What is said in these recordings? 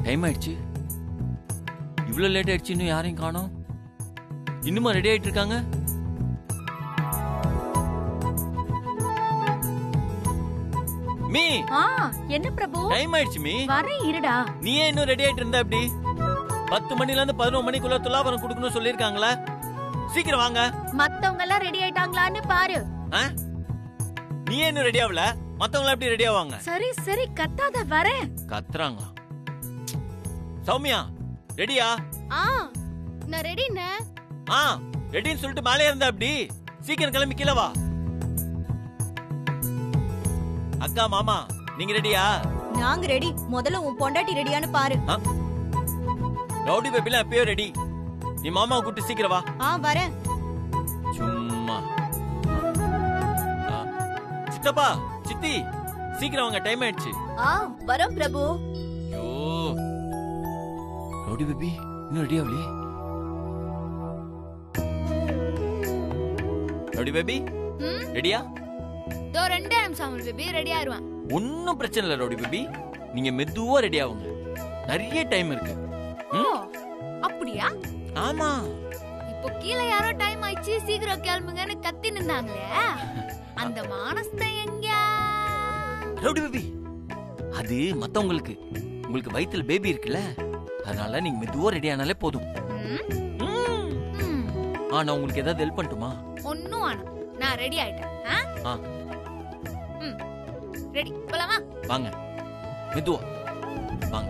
Time ஆயிடுச்சு இவ்வளவு late ஆயிடுச்சு இன்னும் யாரையும் காணோம் இன்னுமா ரெடி ஆயிட்டு இருக்காங்க மீ ஆ என்ன பிரபு டைம் ஆயிடுச்சு மீ வரேன் இருடா நீ ஏன் இன்னும் ரெடி ஆயிட்டு இருந்தா எப்படி பத்து மணில இருந்து பதினொரு மணிக்குள்ள துலாபரம் கொடுக்கணும்னு சொல்லிருக்காங்களா சீக்கிரம் வாங்க மத்தவங்க எல்லாம் ரெடி ஆயிட்டாங்களான்னு பாரு ஆ? நீ ஏன் இன்னும் ரெடி ஆகல மத்தவங்க எப்படி ரெடி ஆவாங்க சரி சரி கத்தாத வரேன் கத்துறாங்க சௌமியா ரெடியா ஆ நான் ரெடிண்ணே ஆ ரெடின்னு சொல்லிட்டு மேலே இருந்தா அப்படி சீக்கிரம் கிளம்பி கீழே வா அக்கா மாமா நீங்க ரெடியா நாங்க ரெடி முதல்ல உன் பொண்டாட்டி ரெடியான்னு பாரு ரவுடி பேபிலாம் எப்பயோ ரெடி நீ மாமாவை கூப்பிட்டு சீக்கிரம் வா ஆ வரேன் சும்மா ஆ. சித்தப்பா சித்தி சீக்கிரம் வாங்க டைம் ஆயிடுச்சு ஆ வரோம் பிரபு ஐயோ ரவுடி பேபி இன்னும் ரெடி ஆகலையே ரவுடி பேபி ம் ரெடியா தோ ரெண்டே நிமிஷம் அமுல் பேபி ரெடி ஆயிருவேன் ஒன்னும் பிரச்சனை இல்லை ரவுடி பேபி நீங்க மெதுவா ரெடி ஆகுங்க நிறைய டைம் இருக்கு ஓ ம்? அப்படியா ஆமா இப்போ கீழே யாரோ டைம் ஆயிடுச்சு சீக்கிரம் கிளம்புங்கன்னு கத்தி நின்னாங்களே அந்த மானஸ்தை எங்க ரவுடி பேபி அது மத்தவங்களுக்கு உங்களுக்கு வயித்துல பேபி இருக்குல்ல அதனால நீங்க மெதுவா ரெடி ஆனாலே போதும் ம், ம். ம். ஆ நான் உங்களுக்கு ஏதாவது ஹெல்ப் பண்ணட்டுமா ஒண்ணும் வேணாம் நான் ரெடி ஆயிட்டேன் ஆ? ஆ. ம் ரெடி போலாமா வாங்க மெதுவா வாங்க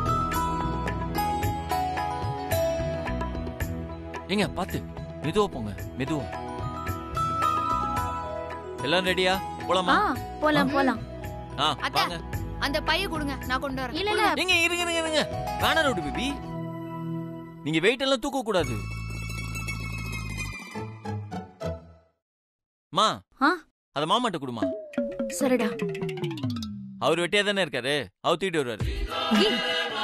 ஏங்க பாத்து மெதுவா போங்க மெதுவா எல்லாம் ரெடியா போலாமா ஆ போலாம் போலாம் ஆ அத்தை. வாங்க அந்த பைய கொடுங்க நான் கொண்டு வரேன் இல்ல இல்ல நீங்க இருங்க இருங்க இருங்க வேணா ரோடு பேபி நீங்க வெயிட் எல்லாம் தூக்க கூடாது மா ஆ? அத மாமாட்ட கொடுமா சரிடா அவர் வெட்டியா தானே இருக்காரு அவர் தூக்கிட்டு வருவாரு ஏய்,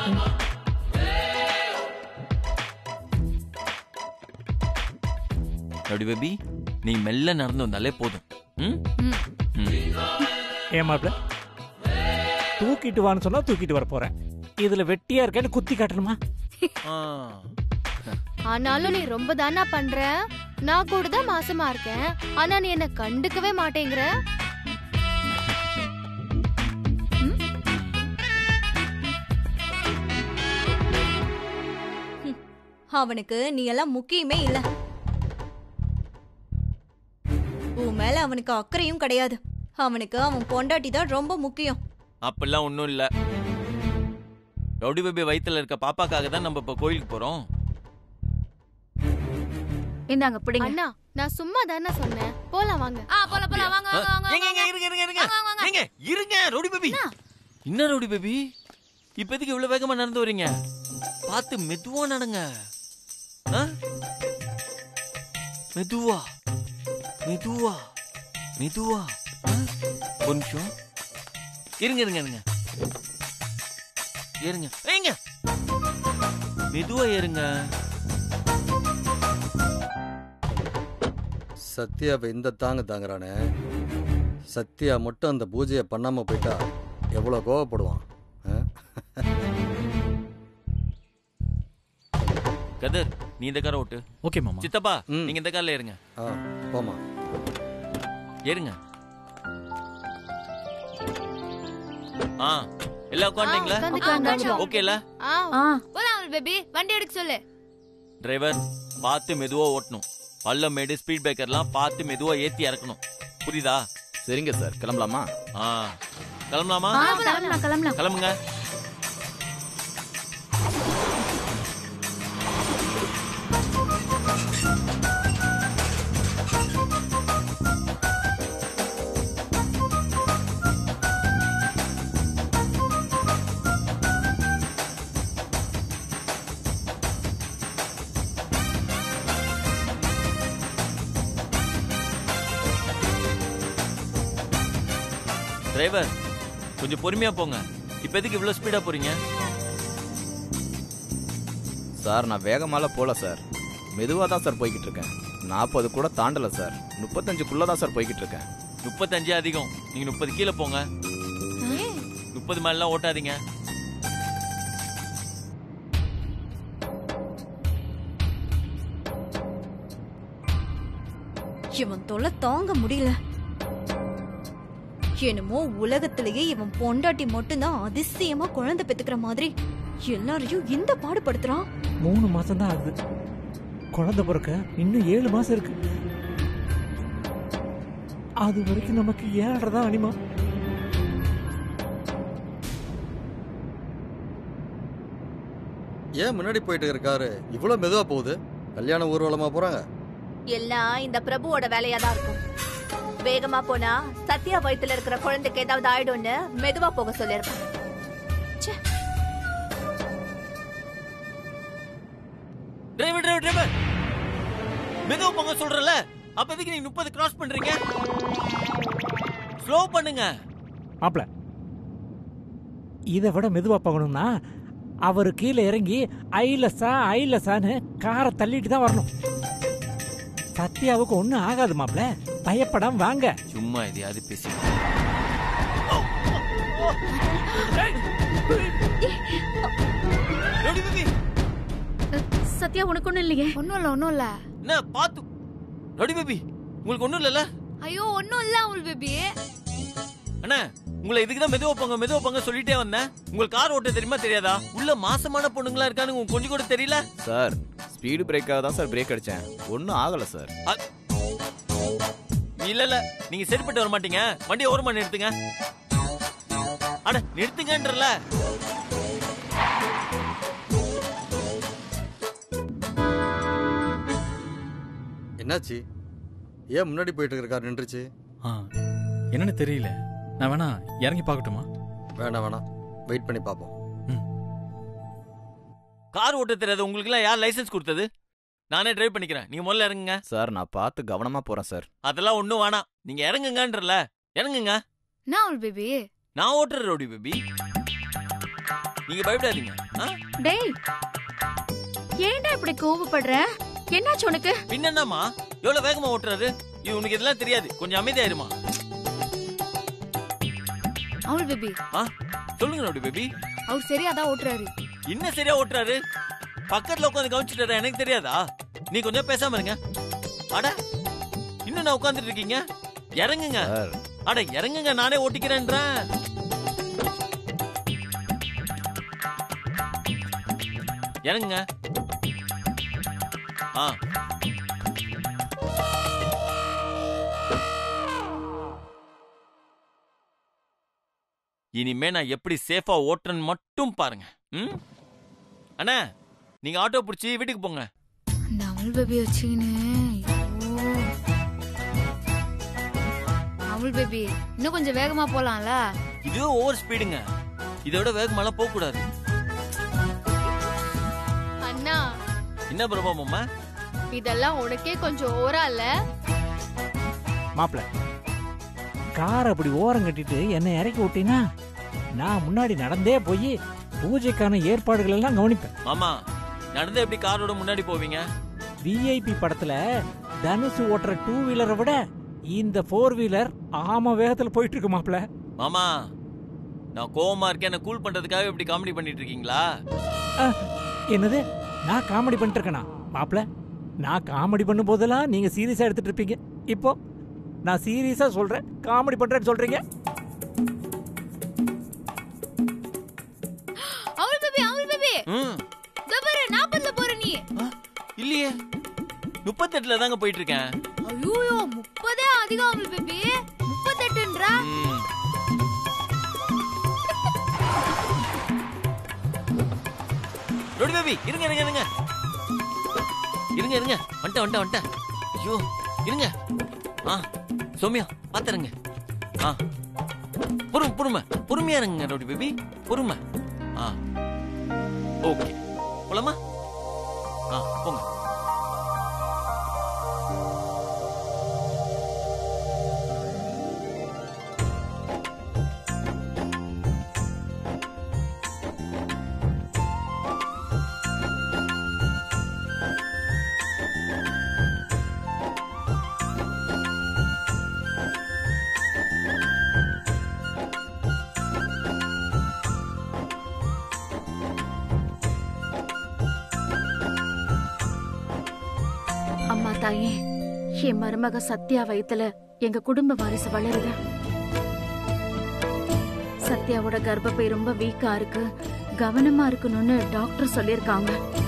ரவுடி பேபி நீ மெல்ல நடந்து வந்தாலே போதும் ம்? ம். ம். ஏன் மாப்ள தூக்கிட்டு வான்னு சொன்னா தூக்கிட்டு வர போறேன் இதுல வெட்டியா இருக்கேன்னு குத்தி காட்டணுமா ஆ. ஆனாலும் நீ ரொம்ப தானா பண்ற நான் கூட தான் மாசமா இருக்கேன் ஆனா நீ என்ன கண்டுக்கவே மாட்டேங்கிற அவனுக்கு நீ எல்லாம் முக்கியமே இல்ல உன் மேல அவனுக்கு அக்கறையும் கிடையாது அவனுக்கு அவன் பொண்டாட்டி தான் ரொம்ப முக்கியம் அப்படிலாம் ஒண்ணும் இல்ல ரவுடி பேபி வயித்துல இருக்க பாப்பாக்காக தான் நம்ம இப்ப கோயிலுக்கு போறோம் இந்தாங்க பிடிங்க அண்ணா நான் சும்மா தானே சொன்னேன் போலாம் வாங்க ஆ போலாம் போலாம் வாங்க வாங்க வாங்க ஏங்க, ஏங்க, இருங்க இருங்க இருங்க வாங்க, வாங்க. ஏங்க இருங்க ரவுடி பேபி என்ன ரவுடி பேபி இப்போதைக்கு இவ்வளவு வேகமா நடந்து வரீங்க பார்த்து மெதுவா நடங்க ஆ? மெதுவா மெதுவா மெதுவா ஆ? ஒரு நிமிஷம் இருங்க இருங்க இருங்க ஏறுங்க ஏங்க மெதுவா ஏறுங்க சத்யாவை இந்த தாங்க தாங்குறானே சத்யா மட்டும் அந்த பூஜையை பண்ணாம போயிட்டா எவ்வளோ கோவப்படுவான் ஆ? கதர் நீ இந்த காரை ஓட்டு ஓகே மாமா சித்தப்பா ம். நீங்க இந்த கார்ல ஏறுங்க ஆ போமா ஏறுங்க ஆ எல்லாம் உட்காந்துட்டீங்களா ஆ, உட்காந்துக்கலாம், உட்காந்துக்கலாம். ஓகேல ஆ ஆ போலாம் பேபி வண்டி எடுக்க சொல்லு டிரைவர் பார்த்து மெதுவா ஓட்டணும் பள்ளம் மேடு ஸ்பீட் பிரேக்கர்லாம் பார்த்து மெதுவா ஏத்தி இறக்கணும் புரியுதா சரிங்க சார் கிளம்பலாமா ஆ கிளம்பலாமா ஆ கிளம்பலாம் கிளம்பலாம் கிளம்புங்க டிரைவர் கொஞ்சம் பொறுமையா போங்க இப்ப எதுக்கு இவ்வளவு ஸ்பீடா போறீங்க சார் நான் வேகமால போல சார் மெதுவாக தான் சார் போய்கிட்டு இருக்கேன் நாற்பது கூட தாண்டல சார் முப்பத்தஞ்சுக்குள்ள தான் சார் போய்கிட்டு இருக்கேன் முப்பத்தஞ்சு அதிகம் நீங்க முப்பது கீழே போங்க முப்பது மேலாம் ஓட்டாதீங்க இவன் தொலை தாங்க முடியல என்னமோ உலகத்திலேயே இவன் பொண்டாட்டி மட்டும்தான் அதிசயமா குழந்தை பெத்துக்கிற மாதிரி எல்லாரையும் இந்த பாடுபடுத்துறான் மூணு மாசம் தான் ஆகுது குழந்தை பிறக்க இன்னும் ஏழு மாசம் இருக்கு அது வரைக்கும் நமக்கு ஏழரை அனிமா ஏன் முன்னாடி போயிட்டு இருக்காரு இவ்வளோ மெதுவாக போகுது கல்யாண ஊர்வலமாக போகிறாங்க எல்லாம் இந்த பிரபுவோட வேலையா தான் இருக்கும் வேகமா போனா சத்யா வயித்துல இருக்கிற குழந்தைக்கு ஏதாவது ஆயிடும்னு மெதுவா போக சொல்லிருப்பேன் டிரைவர் டிரைவர் டிரைவர் மெதுவா போங்க சொல்றல அப்ப எதுக்கு நீங்க முப்பது கிராஸ் பண்றீங்க ஸ்லோ பண்ணுங்க மாப்பிள இதை விட மெதுவா போகணும்னா அவர் கீழே இறங்கி ஐலசா ஐலசான்னு காரை தள்ளிட்டு தான் வரணும் சத்யாவுக்கு ஒன்றும் ஆகாது மாப்பிள பயப்படாம வாங்க சும்மா எதையாவது பேசி எப்படி பேபி சத்யா உனக்கு ஒண்ணும் இல்லையே ஒன்றும் இல்லை ஒன்றும் இல்லை என்ன பாத்து ரெடி பேபி உங்களுக்கு ஒண்ணும் இல்லல்ல ஐயோ ஒன்றும் இல்லை அவள் பேபி அண்ணா உங்களை இதுக்கு தான் மெதுவா போங்க மெதுவா போங்க சொல்லிட்டே வந்தேன் உங்களுக்கு கார் ஓட்ட தெரியுமா தெரியாதா உள்ள மாசமான பொண்ணுங்களா இருக்கான்னு உங்களுக்கு கொஞ்சம் கூட தெரியல சார் ஸ்பீடு பிரேக்காக தான் சார் பிரேக் அடித்தேன் ஒன்றும் ஆகலை சார் இல்ல இல்ல நீங்க சரிப்பட்டு வர மாட்டீங்க வண்டியை ஓரமா நிறுத்துங்க அட நிறுத்துங்கன்றல என்னாச்சு ஏன் முன்னாடி போயிட்டு இருக்காரு நின்றுச்சு ஆ என்னன்னு தெரியல நான் வேணா இறங்கி பார்க்கட்டுமா வேணாம் வேணாம் வெயிட் பண்ணி பார்ப்போம் கார் ஓட்ட தெரியாது உங்களுக்கு எல்லாம் யார் லைசென்ஸ் கொடுத்தது நானே டிரைவ் பண்ணிக்கிறேன் நீங்க முதல்ல இறங்குங்க சார் நான் பார்த்து கவனமாக போகிறேன் சார் அதெல்லாம் ஒண்ணும் வேணாம் நீங்க இறங்குங்கன்றல இறங்குங்க என்ன அவள் பேபி நான் ஓட்டுற ரோடி பேபி நீங்க பயப்படாதீங்க ஆ? டேய் ஏன்டா இப்படி கோவப்படுற என்னாச்சு உனக்கு பின்ன என்னம்மா எவ்வளவு வேகமா ஓட்டுறாரு இது உனக்கு இதெல்லாம் தெரியாது கொஞ்சம் அமைதியாயிருமா அவள் பேபி சொல்லுங்க ரோடி பேபி அவர் சரியா தான் ஓட்டுறாரு என்ன சரியா ஓட்டுறாரு பக்கத்துல உட்காந்து கவனிச்சுட்டு எனக்கு தெரியாதா நீ கொஞ்சம் பேசாம இருங்க அட இன்னும் நான் உட்காந்துட்டு இருக்கீங்க இறங்குங்க சார் அட இறங்குங்க நானே ஓட்டிக்கிறேன்றேன் இறங்குங்க ஆ இனிமே நான் எப்படி சேஃபா ஓட்டுறேன்னு மட்டும் பாருங்க ம் அண்ணா நீங்க ஆட்டோ பிடிச்சி வீட்டுக்கு போங்க அந்த அவள் பேபி வச்சுக்கின்னு ஐயோ. அவள் பேபி இன்னும் கொஞ்சம் வேகமா போலாம்ல இது ஓவர் ஸ்பீடுங்க இதோட வேகமெல்லாம் போக கூடாது அண்ணா என்ன பிரபாமம்மா இதெல்லாம் உனக்கே கொஞ்சம் ஓரா இல்ல மாப்பிள கார் அப்படி ஓரம் கட்டிட்டு என்னை இறக்கி விட்டீங்கன்னா நான் முன்னாடி நடந்தே போய் பூஜைக்கான ஏற்பாடுகள் எல்லாம் கவனிப்பேன் மாமா நடந்து எப்படி காரோட முன்னாடி போவீங்க விஐபி படத்துல தனுசு ஓட்டுற டூ வீலரை விட இந்த ஃபோர் வீலர் ஆம வேகத்துல போயிட்டு இருக்கு மாப்பிள மாமா நான் கோவமா இருக்கேன் என்ன கூல் பண்றதுக்காக இப்படி காமெடி பண்ணிட்டு இருக்கீங்களா என்னது நான் காமெடி பண்ணிட்டு இருக்கேனா மாப்பிள நான் காமெடி பண்ணும் போதெல்லாம் நீங்க சீரியஸா எடுத்துட்டு இருப்பீங்க இப்போ நான் சீரியஸா சொல்றேன் காமெடி பண்றேன்னு சொல்றீங்க அவள் பேபி அவள் பேபி ம் இதோ பாரு நாற்பதுல போற நீ இல்லையே முப்பத்தெட்டுல தாங்க போயிட்டு இருக்கேன் ஐயோ முப்பதே அதிகம் அவள் பேபி முப்பத்தெட்டுன்றா ம். ரோடி பேபி இருங்க இருங்க இருங்க இருங்க இருங்க வந்துட்டேன் வந்துட்டேன் வந்துட்டேன் ஐயோ இருங்க ஆ சௌமியா பாத்துருங்க ஆ பொறுமை பொறுமை பொறுமையா இருங்க ரோடி பேபி பொறுமை ஆ ஓகே போலாமா ஆ போங்க அம்மா தாயே என் மருமக சத்யா வயித்துல எங்க குடும்ப வாரிசு வளருது சத்யாவோட கர்ப்பப்பை ரொம்ப வீக்கா இருக்கு கவனமா இருக்கணும்னு டாக்டர் சொல்லிருக்காங்க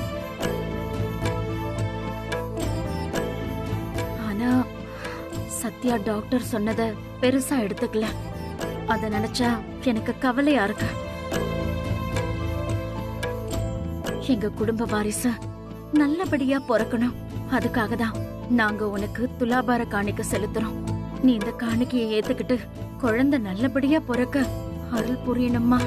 ஆனா சத்யா டாக்டர் சொன்னத பெருசா எடுத்துக்கல அத நினைச்சா எனக்கு கவலையா இருக்கு எங்க குடும்ப வாரிசு நல்லபடியா பிறக்கணும் அதுக்காக தான் நாங்க உனக்கு துலாபார காணிக்க செலுத்துறோம் நீ இந்த காணிக்கையை ஏத்துக்கிட்டு குழந்தை நல்லபடியா பிறக்க அருள் புரியணுமா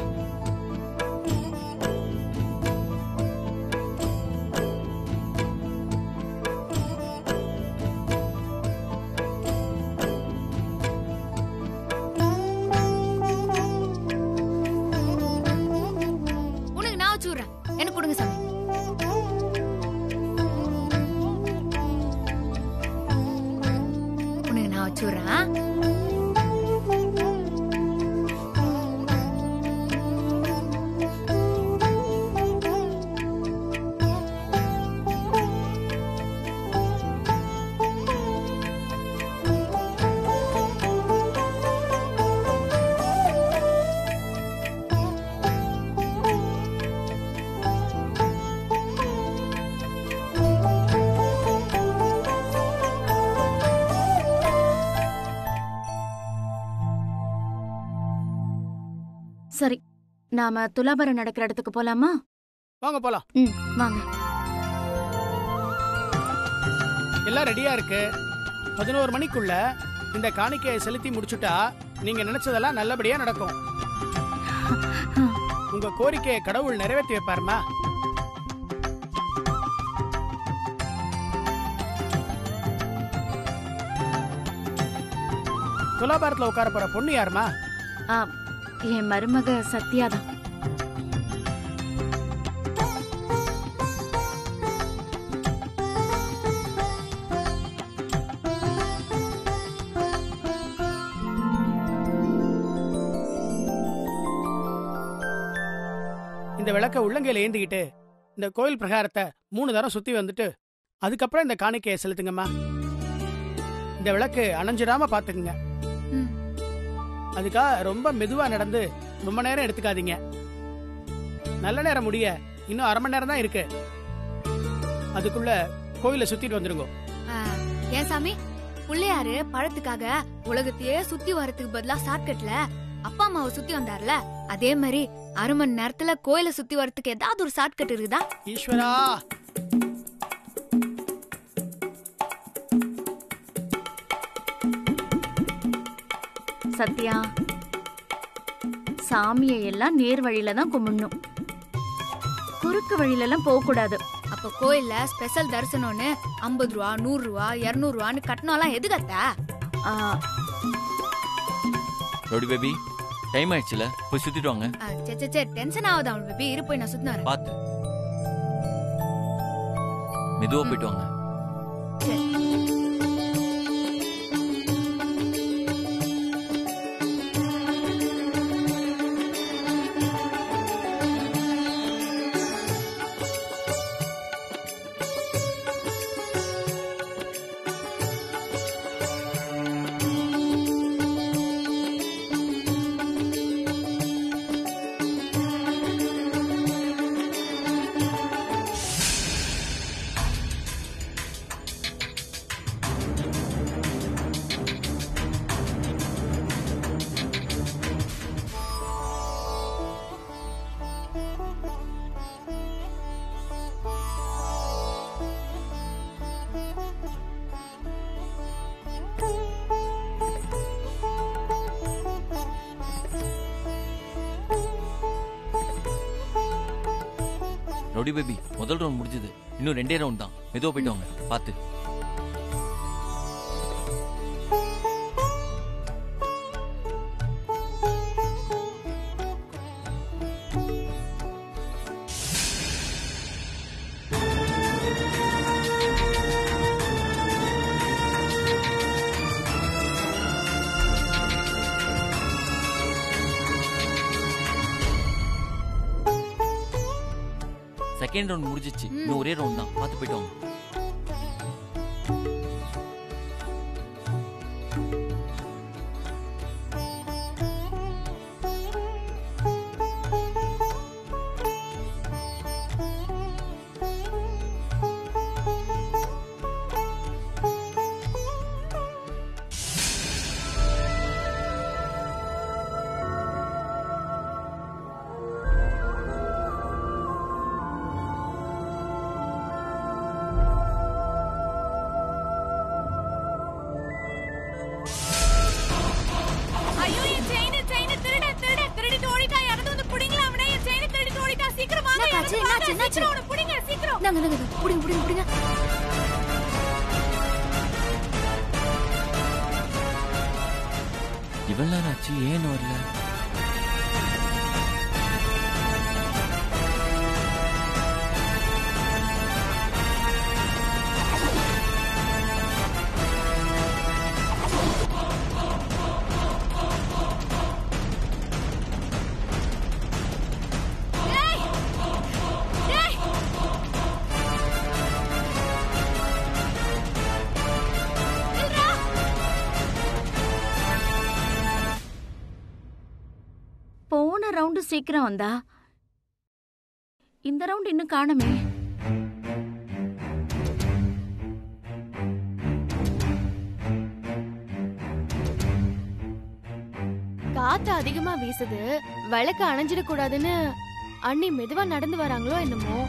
உனக்கு நான் வச்சு விடுறேன் எனக்கு கொடுங்க சாமி உனக்கு நான் வச்சு விடுறேன் சரி நாம துலாபாரம் நடக்கிற இடத்துக்கு போலாமா வாங்க போலாம் ம் வாங்க எல்லாம் ரெடியா இருக்கு பதினோரு மணிக்குள்ள இந்த காணிக்கையை செலுத்தி முடிச்சுட்டா நீங்க நினைச்சதெல்லாம் நல்லபடியா நடக்கும் உங்க கோரிக்கையை கடவுள் நிறைவேற்றி வைப்பாருமா துலாபாரத்துல உட்கார போற பொண்ணு யாருமா ஆ, என் மருமக சத்யா தான் இந்த விளக்க உள்ளங்கையில ஏந்திக்கிட்டு இந்த கோயில் பிரகாரத்தை மூணு தரம் சுத்தி வந்துட்டு அதுக்கப்புறம் இந்த காணிக்கையை செலுத்துங்கம்மா இந்த விளக்கு அணைஞ்சிடாம பாத்துக்குங்க ம். அதுக்காக ரொம்ப மெதுவா நடந்து ரொம்ப நேரம் எடுத்துக்காதீங்க நல்ல நேரம் முடிய இன்னும் அரை மணி நேரம் தான் இருக்கு அதுக்குள்ள கோயிலை சுத்திட்டு வந்துருங்க ஆ, ஏன் சாமி பிள்ளையாரு பழத்துக்காக உலகத்தையே சுத்தி வரதுக்கு பதிலா ஷார்ட்கட்ல அப்பா அம்மாவை சுத்தி வந்தார்ல அதே மாதிரி அரை மணி நேரத்துல கோயிலை சுத்தி வரதுக்கு ஏதாவது ஒரு ஷார்ட்கட் இருக்குதா ஈஸ்வரா சத்யா சாமியை எல்லாம் நேர் வழியில தான் கும்பிடணும் குறுக்கு வழியில எல்லாம் போக கூடாது அப்ப கோயில்ல ஸ்பெஷல் தரிசனம்னு ஐம்பது ரூபா நூறு ரூபா இருநூறு ரூபான்னு கட்டணம்லாம் எது கத்தா ஆ, ரவுடி பேபி டைம் ஆயிடுச்சுல போய் சுத்திட்டு வாங்க சே சே, சே டென்ஷன் ஆகுது அவன் பேபி இரு போய் நான் சுத்தினா பாத்து மெதுவா போயிட்டு வாங்க ரவுடி பேபி முதல் ரவுண்ட் முடிஞ்சது இன்னும் ரெண்டே ரவுண்ட் தான் மெதுவா போயிட்டு வாங்க பாத்து செகண்ட் ரவுண்ட் முடிஞ்சிச்சு இன்னும் ஒரே ரவுண்ட் தான் பாத்து போயிட்டு வாங்க என்னாச்சு என்னாச்சு புடிங்க சீக்கிரம் நாங்க நாங்க புடிங்க புடிங்க புடிங்க இவ்வளவு நேரம் ஆச்சு ஏன் வரல போன ரவுண்டு சீக்கிரம் வந்தா இந்த ரவுண்ட் இன்னும் காணமே காத்து அதிகமா வீசுது விளக்கு அணைஞ்சிடக் கூடாதுன்னு அண்ணி மெதுவா நடந்து வராங்களோ என்னமோ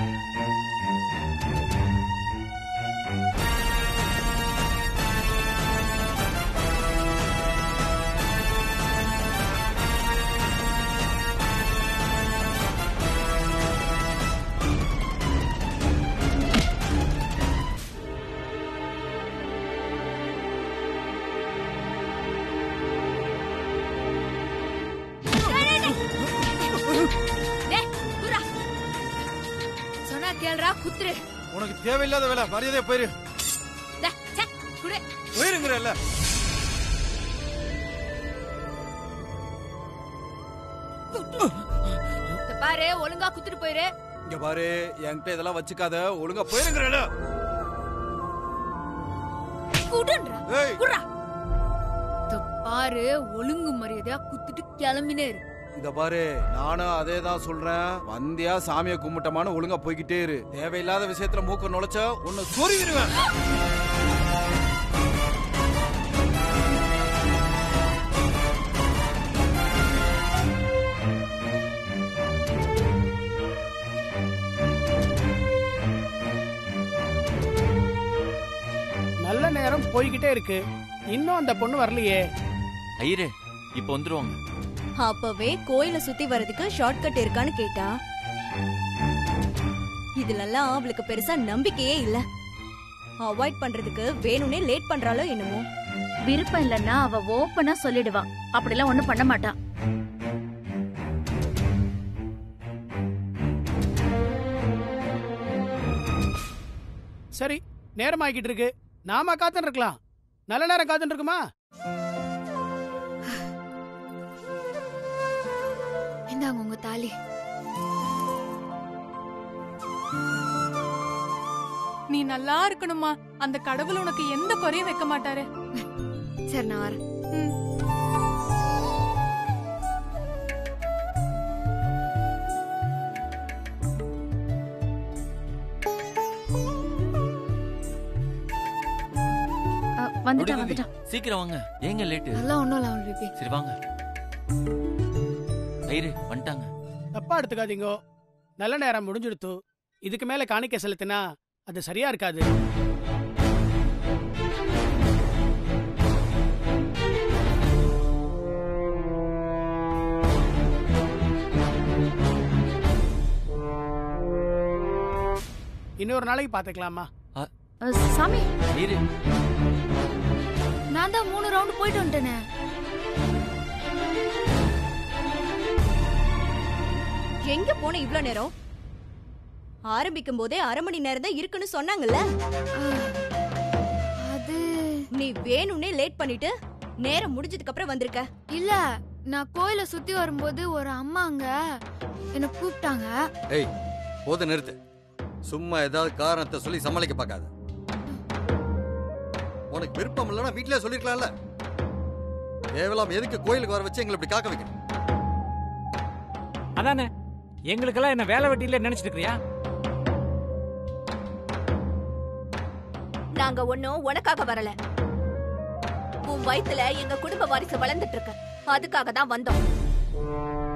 டேய் குர்ரா சொன்னா கேளுடா குத்துரு உனக்கு தேவையில்லாத வேலை மரியாதையா போயிரு டே சே குடு போயிருங்கிறல்ல இத பாரு ஒழுங்கா குத்துட்டு போயிரு இங்க பாரு என்கிட்ட இதெல்லாம் வச்சுக்காத ஒழுங்கா போயிருங்கிறல்ல குடுன்றா ஏய் குர்ரா இத பாரு ஒழுங்கு மரியாதையா குத்துட்டு கிளம்பினே இரு இத பாரு நானும் அதே தான் சொல்றேன் வந்தியா சாமியை கும்பிட்டமான ஒழுங்கா போய்கிட்டே இரு தேவையில்லாத விஷயத்துல மூக்க நுழைச்சா உன்னை சொருவிடுவேன் நல்ல நேரம் போய்கிட்டே இருக்கு இன்னும் அந்த பொண்ணு வரலையே ஐயரே இப்ப வந்துருவாங்க அப்பவே கோயில சுத்தி வர்றதுக்கு ஷார்ட்கட் இருக்கான்னு கேட்டா இதுலெல்லாம் அவளுக்கு பெருசா நம்பிக்கையே இல்ல அவாய்ட் பண்றதுக்கு வேணும்னே லேட் பண்றாளோ என்னமோ விருப்பம் இல்லைன்னா அவ ஓப்பனா சொல்லிடுவா அப்படிலாம் ஒண்ணும் பண்ண மாட்டா சரி நேரம் ஆகிட்டு இருக்கு நாம காத்துன்னு இருக்கலாம் நல்ல நேரம் காத்துன்னு இருக்குமா இந்தாங்க உங்க தாலி நீ நல்லா இருக்கணுமா அந்த கடவுள் உனக்கு எந்த குறையும் வைக்க மாட்டாரு சரி நான் வரேன் ம். அ, வந்துட்டான் வந்துட்டான் சீக்கிரம் வாங்க ஏங்க லேட்டு அதெல்லாம் ஒண்ணும் இல்ல பேபி சரி வாங்க ஐயரே வந்துட்டாங்க தப்பா எடுத்துக்காதீங்கோ நல்ல நேரம் முடிஞ்சுடுத்து இதுக்கு மேல காணிக்க செலுத்தினா அது சரியா இருக்காது இன்னொரு நாளைக்கு பாத்துக்கலாமா அ, சாமி ஐயரே நான் தான் மூணு ரவுண்ட் போயிட்டு வந்துட்டேனே எங்க போன இவ்ளோ நேரம் ஆரம்பிக்கும் போதே அரை மணி நேரம் தான் இருக்குன்னு சொன்னாங்கல்ல அது நீ வேணும்னே லேட் பண்ணிட்டு நேரம் முடிஞ்சதுக்கு அப்புறம் வந்திருக்க இல்ல நான் கோயில சுத்தி வரும்போது ஒரு அம்மாங்க என்ன கூப்பிட்டாங்க ஏய் போது நிறுத்து சும்மா ஏதாவது காரணத்தை சொல்லி சமாளிக்க பார்க்காத உனக்கு விருப்பம் இல்லைன்னா வீட்டிலே சொல்லிருக்கலாம்ல தேவையில்லாம எதுக்கு கோயிலுக்கு வர வச்சு எங்களை இப்படி காக்க வைக்கணும் அதானே எங்களுக்கெல்லாம் என்ன வேலை வெட்டியில நினைச்சிட்டு இருக்கிறியா நாங்க ஒண்ணும் உனக்காக வரல உன் வயித்துல எங்க குடும்ப வாரிசு வளர்ந்துட்டு இருக்கு அதுக்காக தான் வந்தோம்